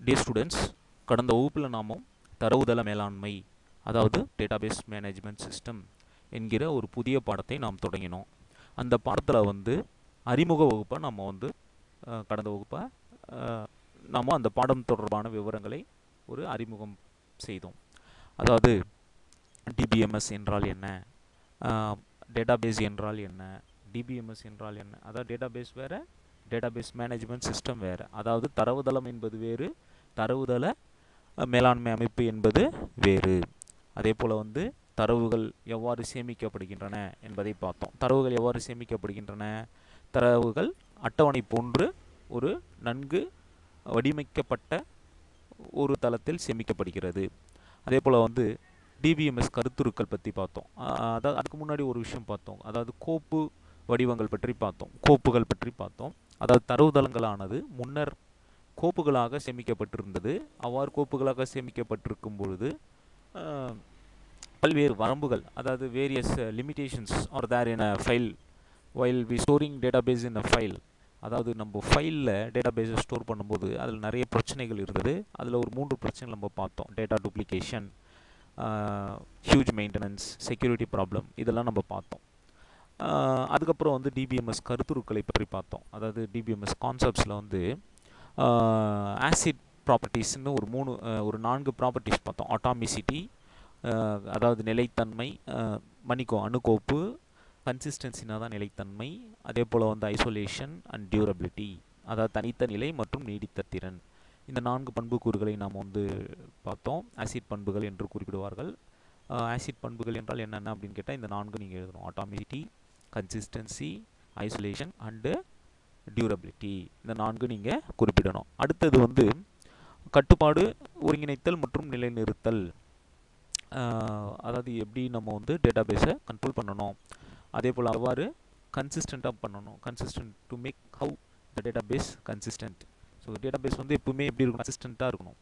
டே students கடந்த வகுப்பில் நாமும் தரவுதள மேலாண்மை அதாவது டேட்டாபேஸ் மேனேஜ்மெண்ட் சிஸ்டம் என்கிற ஒரு புதிய பாடத்தை நாம் தொடங்கினோம் அந்த பாடத்தில் வந்து அறிமுக வகுப்பை நம்ம வந்து அஹ், கடந்த வகுப்பை அஹ், நாம அந்த பாடம் தொடர்பான விவரங்களை ஒரு அறிமுகம் செய்தோம் அதாவது டிபிஎம்எஸ் என்றால் என்ன டேட்டாபேஸ் என்றால் என்ன டிபிஎம்எஸ் என்றால் என்ன அதாவது டேட்டாபேஸ் வேறு டேட்டாபேஸ் மேனேஜ்மெண்ட் சிஸ்டம் வேறு அதாவது தரவுதளம் என்பது வேறு தரவுதள அஹ், மேலாண்மை அமைப்பு என்பது வேறு அதே போல் வந்து தரவுகள் எவ்வாறு சேமிக்கப்படுகின்றன என்பதை பார்த்தோம் தரவுகள் எவ்வாறு சேமிக்கப்படுகின்றன தரவுகள் அட்டவணை போன்று ஒரு நன்கு வடிவமைக்கப்பட்ட ஒரு தளத்தில் சேமிக்கப்படுகிறது அதே போல் வந்து டிபிஎம்எஸ் கருத்துருக்கள் பற்றி பார்த்தோம் அஹ் அதாவது அதுக்கு முன்னாடி ஒரு விஷயம் பார்த்தோம் அதாவது கோப்பு வடிவங்கள் பற்றி பார்த்தோம் கோப்புகள் பற்றி பார்த்தோம் அதாவது தரவுதளங்களானது முன்னர் கோப்புகளாக சேமிக்கப்பட்டிருந்தது அவ்வாறு கோப்புகளாக சேமிக்கப்பட்டிருக்கும் பொழுது அஹ், பல்வேறு வரம்புகள் அதாவது various limitations are there in a file while we storing database in a file அதாவது நம்ம ஃபைலில் டேட்டாபேஸை ஸ்டோர் பண்ணும்போது அதில் நிறைய பிரச்சனைகள் இருந்தது அதில் ஒரு மூன்று பிரச்சனைகள் நம்ம பார்த்தோம் data duplication huge maintenance security problem இதெல்லாம் நம்ம பார்த்தோம் ஆஹ் அதுக்கப்புறம் வந்து டிபிஎம்எஸ் கருத்துருக்களை பற்றி பார்த்தோம் அதாவது டிபிஎம்எஸ் கான்செப்ட்ஸில் வந்து ஆசிட் ப்ராப்பர்ட்டிஸ்னு ஒரு மூணு ஆஹ் ஒரு நான்கு ப்ராப்பர்ட்டிஸ் பார்த்தோம் ஆட்டாமிசிட்டி அதாவது நிலைத்தன்மை ஆஹ் மன்னிக்கோ அணுக்கோப்பு கன்சிஸ்டன்சினா தான் நிலைத்தன்மை அதே போல் வந்து ஐசோலேஷன் அண்ட் டியூரபிலிட்டி அதாவது தனித்த நிலை மற்றும் நீடித்த திறன் இந்த நான்கு பண்புக்கூறுகளை நாம் வந்து பார்த்தோம் ஆசிட் பண்புகள் என்று குறிப்பிடுவார்கள் ஆசிட் பண்புகள் என்றால் என்னென்ன அப்படின்னு கேட்டால் இந்த நான்கு நீங்கள் எழுதணும் atomicity consistency isolation and durability இந்த நான்கு நீங்கள் குறிப்பிடணும் அடுத்தது வந்து கட்டுப்பாடு ஒருங்கிணைத்தல் மற்றும் நிலைநிறுத்தல் ஆஹ் அதாவது எப்படி நம்ம வந்து டேட்டாபேஸை கண்ட்ரோல் பண்ணணும் அதே போல் அவ்வாறு கன்சிஸ்டண்ட்டாக பண்ணணும் consistent to make how the database consistent so database வந்து எப்பவுமே எப்படி இருக்கணும் கன்சிஸ்டண்ட்டாக இருக்கணும்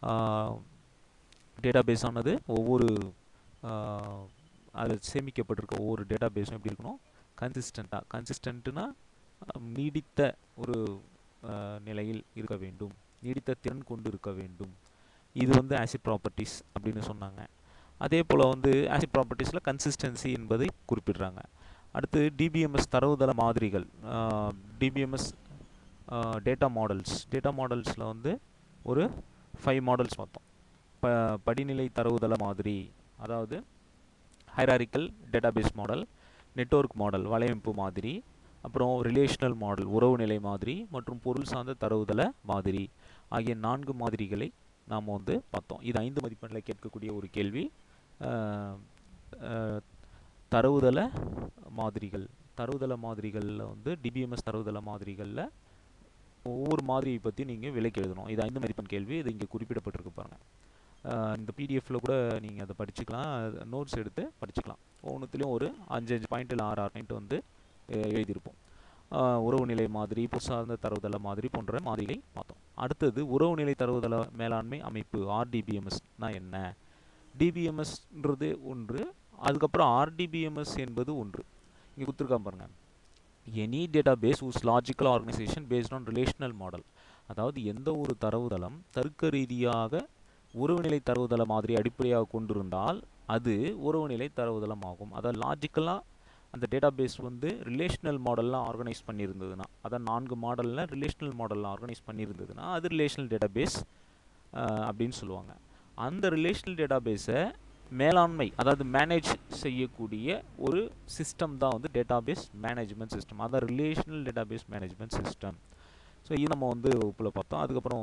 டேட்டாபேஸ் ஆனது ஒவ்வொரு ஆஹ் அதில் சேமிக்கப்பட்டிருக்க ஒவ்வொரு டேட்டாபேஸும் எப்படி இருக்கணும் கன்சிஸ்டண்ட்டாக கன்சிஸ்டண்ட்டுனா நீடித்த ஒரு ஆஹ் நிலையில் இருக்க வேண்டும் நீடித்த திறன் கொண்டு இருக்க வேண்டும் இது வந்து ஆசிட் ப்ராப்பர்ட்டிஸ் அப்படின்னு சொன்னாங்க அதே போல் வந்து ஆசிட் ப்ராப்பர்ட்டிஸில் கன்சிஸ்டன்சி என்பதை குறிப்பிடுறாங்க அடுத்து டிபிஎம்எஸ் தரவுதள மாதிரிகள் டிபிஎம்எஸ் டேட்டா மாடல்ஸ் டேட்டா மாடல்ஸில் வந்து ஒரு ஃபைவ் மாடல்ஸ் பார்த்தோம் ப படிநிலை தரவுதள மாதிரி அதாவது hierarchical database model network model வலையமைப்பு மாதிரி அப்புறம் ரிலேஷனல் மாடல் உறவுநிலை மாதிரி மற்றும் பொருள் சார்ந்த தரவுதள மாதிரி ஆகிய நான்கு மாதிரிகளை நாம் வந்து பார்த்தோம் இது ஐந்து மதிப்பெண்ணில் கேட்கக்கூடிய ஒரு கேள்வி அஹ், அஹ், தரவுதள மாதிரிகள் தரவுதள மாதிரிகளில் வந்து டிபிஎம்எஸ் தரவுதள மாதிரிகளில் ஒவ்வொரு மாதிரியை பற்றி நீங்கள் விலைக்கு எழுதணும் இது ஐந்து மதிப்பெண் கேள்வி இது இங்கே குறிப்பிடப்பட்டிருக்கு பாருங்கள் அஹ், இந்த பிடிஎஃப்பில் கூட நீங்கள் அதை படிச்சுக்கலாம் நோட்ஸ் எடுத்து படிச்சுக்கலாம் ஒவ்வொன்றுத்துலேயும் ஒரு அஞ்சு அஞ்சு பாயிண்ட் இல்லை ஆறு ஆறு பாயிண்ட் வந்து அஹ், எழுதியிருப்போம் அஹ், உறவுநிலை மாதிரி பொருசார்ந்த தரவுதள மாதிரி போன்ற மாதிரிகளை பார்த்தோம் அடுத்தது உறவுநிலை தரவுதள மேலாண்மை அமைப்பு ஆர்டிபிஎம்எஸ்னா என்ன டிபிஎம்எஸ்ன்றது ஒன்று அதுக்கப்புறம் ஆர்டிபிஎம்எஸ் என்பது ஒன்று இங்கே கொடுத்துருக்கான் பாருங்க any database uses logical organization based on relational model அதாவது எந்த ஒரு தரவுதளம் தர்க்க ரீதியாக உறவுநிலை தரவுதள மாதிரி அடிப்படையாக கொண்டிருந்தால் அது உறவுநிலை தரவுதளம் ஆகும் அதாவது லாஜிக்கலாக அந்த டேட்டா பேஸ் வந்து ரிலேஷனல் மாடல்லாம் ஆர்கனைஸ் பண்ணியிருந்ததுன்னா அதான் நான்கு மாடலில் ரிலேஷனல் மாடலில் ஆர்கனைஸ் பண்ணியிருந்ததுன்னா அது ரிலேஷனல் டேட்டா பேஸ் அப்படின்னு சொல்லுவாங்க அந்த ரிலேஷனல் டேட்டா பேஸை மேலாண்மை அதாவது மேனேஜ் செய்யக்கூடிய ஒரு சிஸ்டம் தான் வந்து டேட்டாபேஸ் மேனேஜ்மெண்ட் சிஸ்டம் அதான் relational database management system so இது நம்ம வந்து வகுப்பில் பார்த்தோம் அதுக்கப்புறம்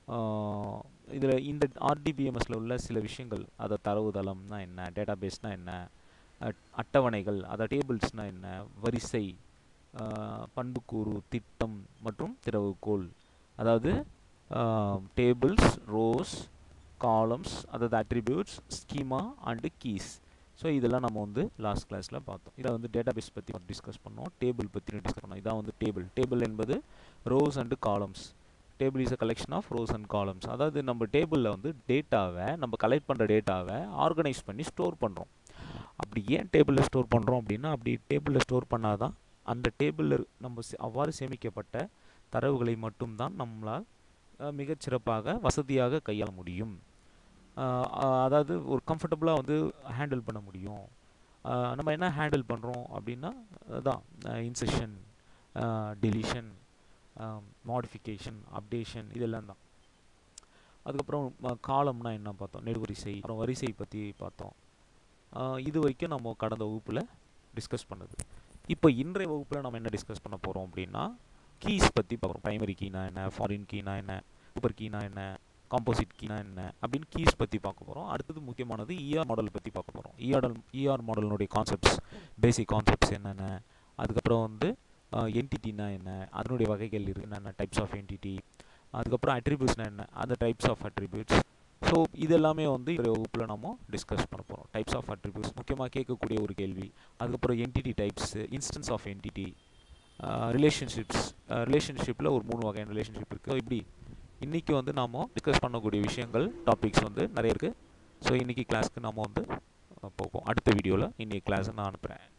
இதில் இந்த ஆர்டிபிஎம்எஸில் உள்ள சில விஷயங்கள் அதை தரவுதளம்னா என்ன டேட்டாபேஸ்னால் என்ன அட்- அட்டவணைகள் அதாவது டேபிள்ஸ்னால் என்ன வரிசை ஆஹ் பண்புக்கூறு திட்டம் மற்றும் திறவுகோல் அதாவது டேபிள்ஸ் ரோஸ் காலம்ஸ் அதாவது attributes schema and keys so இதெல்லாம் நம்ம வந்து லாஸ்ட் கிளாஸில் பார்த்தோம் இதை வந்து டேட்டாபேஸ் பற்றி டிஸ்கஸ் பண்ணோம் டேபிள் பற்றி டிஸ்கஸ் பண்ணோம் இதான் வந்து டேபிள் டேபிள் என்பது rows and columns table is a collection of rows and columns அதாவது நம்ம டேபிளில் வந்து டேட்டாவை நம்ம கலெக்ட் பண்ணுற டேட்டாவை ஆர்கனைஸ் பண்ணி ஸ்டோர் பண்ணுறோம் அப்படி ஏன் டேபிளில் ஸ்டோர் பண்ணுறோம் அப்படின்னா அப்படி டேபிளில் ஸ்டோர் பண்ணாதான் அந்த டேபிளில் நம்ம சே- அவ்வாறு சேமிக்கப்பட்ட தரவுகளை மட்டும்தான் நம்மளால் அஹ், மிகச்சிறப்பாக வசதியாக கையாள முடியும் அஹ், அஹ், அதாவது ஒரு கம்ஃபர்டபுளாக வந்து ஹேண்டில் பண்ண முடியும் அஹ், நம்ம என்ன ஹேண்டில் பண்ணுறோம் அப்படின்னா அதான் இன்செஷன் டெலிஷன் மாடிஃபிகேஷன் அப்டேஷன் இதெல்லாம் தான் அதுக்கப்புறம் காலம்னா என்ன பார்த்தோம் நெடுவரிசை அப்புறம் வரிசை பற்றி பார்த்தோம் ஆஹ் இது வரைக்கும் நம்ம கடந்த வகுப்பில் டிஸ்கஸ் பண்ணது இப்போ இன்றைய வகுப்பில் நம்ம என்ன டிஸ்கஸ் பண்ண போகிறோம் அப்படின்னா கீஸ் பற்றி பார்க்குறோம் ப்ரைமரி கீனா என்ன ஃபாரின் கீனா என்ன சூப்பர் கீனா என்ன காம்போசிட் கீனா என்ன அப்படின்னு கீஸ் பற்றி பார்க்க போகிறோம் அடுத்தது முக்கியமானது இஆர் மாடல் பற்றி பார்க்க போகிறோம் இஆர் இஆர் மாடலினுடைய கான்செப்ட்ஸ் பேசிக் கான்செப்ட்ஸ் என்னென்ன அதுக்கப்புறம் வந்து என்டிட்டினா என்ன அதனுடைய வகைகள் இருக்கு என்னென்ன டைப்ஸ் ஆஃப் என்டிட்டி அதுக்கப்புறம் அட்ரிபியூட்ஸ்னா என்ன அந்த டைப்ஸ் ஆஃப் அட்ரிபியூட்ஸ் ஸோ இதெல்லாமே வந்து இந்த வகுப்பில் நம்ம டிஸ்கஸ் பண்ண போகிறோம் டைப்ஸ் ஆஃப் அட்ரிபியூட்ஸ் முக்கியமாக கேட்கக்கூடிய ஒரு கேள்வி அதுக்கப்புறம் entity types instance of entity relationships ரிலேஷன்ஷிப்பில் ஒரு மூணு வகையான ரிலேஷன்ஷிப் இருக்குது இப்படி இன்றைக்கி வந்து நாம் டிஸ்கஸ் பண்ணக்கூடிய விஷயங்கள் டாபிக்ஸ் வந்து நிறைய இருக்குது ஸோ இன்றைக்கி கிளாஸ்க்கு நம்ம வந்து அஹ், போவோம் அடுத்த வீடியோவில் இன்றைக்கி கிளாஸை நான் அனுப்புகிறேன்